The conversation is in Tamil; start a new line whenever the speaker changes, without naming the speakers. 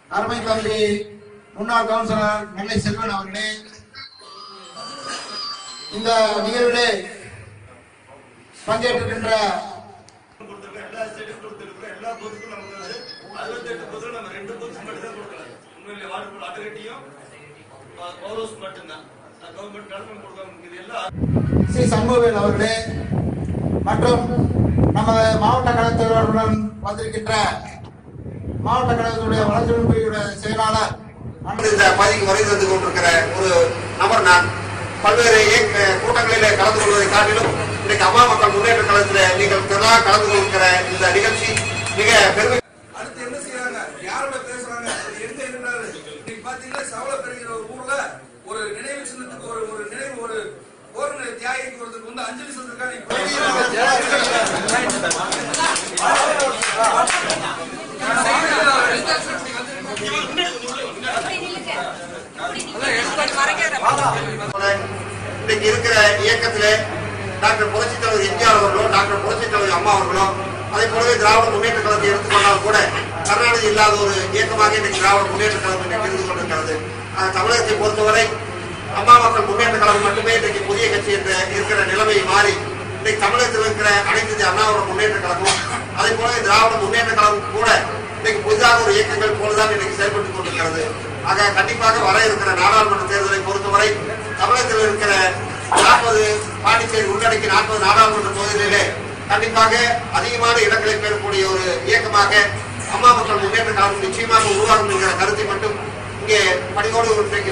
அருமை தம்பி முன்னாள் கவுன்சிலர் நெல்லை செல்வன் அவர்களே இந்த நிகழ்விலே பங்கேற்றிருக்கின்ற
கொடுத்திருக்கோம். எல்லா ஸ்டேட்டும் கொடுத்திருக்கிறோம். எல்லா பொதுக்கும் நமக்கு வந்து அறுபத்தெட்டு பொதுல நம்ம ரெண்டு பொதுக்கு மட்டும் தான் கொடுக்கல. உண்மையிலே வார்டு அட்டகட்டியும் பௌரோஸ் மட்டும்தான் கவர்மெண்ட் கவர்மெண்ட் கொடுக்காம இது எல்லாம்
சி சண்முகவேல் அவர்களே மற்றும் நமது மாவட்ட கழகத்தலைவருடன் வந்திருக்கின்ற மாவட்ட கழகத்துடைய வளர்ச்சி பிரிவுடைய செயலாளர் அன்பு
இந்த பகுதிக்கு வருகை தந்து கொண்டிருக்கிற ஒரு நபர் நான் பல்வேறு இயக்க கூட்டங்களிலே கலந்து கொள்வதை காட்டிலும் இன்றைக்கு அம்மா மக்கள் முன்னேற்ற கழகத்தில் நீங்கள் திரளாக கலந்து கொள்கிற இந்த நிகழ்ச்சி மிக பெருமை
அடுத்து என்ன செய்யறாங்க யாரோட பேசுறாங்க அது எங்க இருந்தாரு இன்னைக்கு பாத்தீங்கன்னா சவள பெறுகிற ஒரு ஊர்ல ஒரு நினைவு சின்னத்துக்கு ஒரு ஒரு நினைவு ஒரு போர் நிலை தியாகிக்கு ஒருத்தருக்கு வந்து அஞ்சலி செலுத்திருக்காங்க
போல இன்றைக்கு இருக்கிற இயக்கத்திலே டாக்டர் புரட்சி தலைவர் எம்ஜிஆர் அவர்களும் டாக்டர் புரட்சி தலைவர் அம்மா அவர்களும் அதே போலவே திராவிட முன்னேற்ற கழகத்தை எடுத்துக்கொண்டால் கூட கருணாநிதி இல்லாத ஒரு இயக்கமாக இன்றைக்கு திராவிட முன்னேற்ற கழகம் இன்றைக்கு இருந்து கொண்டிருக்கிறது ஆஹ் தமிழகத்தை பொறுத்தவரை அம்மா மக்கள் முன்னேற்ற கழகம் மட்டுமே இன்றைக்கு புதிய கட்சி என்ற இருக்கிற நிலைமை மாறி இன்றைக்கு தமிழகத்தில் இருக்கிற அனைத்து இந்திய அண்ணாவோட முன்னேற்ற கழகம் அதே போல திராவிட முன்னேற்ற கழகம் கூட இன்னைக்கு புதிதாக ஒரு இயக்கங்கள் போலதான் இன்னைக்கு செயல்பட்டுக் கொண்டிருக்கிறது ஆக கண்டிப்பாக வர இருக்கிற நாடாளுமன்ற தேர்தலை பொறுத்தவரை தமிழகத்தில் இருக்கிற நாற்பது பாண்டிச்சேரி உள்ளடக்கி நாற்பது நாடாளுமன்ற தொகுதிகளிலே கண்டிப்பாக அதிகமான இடங்களை பெறக்கூடிய ஒரு இயக்கமாக அம்மா மக்கள் முன்னேற்ற கழகம் நிச்சயமாக உருவாகும் என்கிற கருத்தை மட்டும் இங்கே பணிவோடு இன்றைக்கு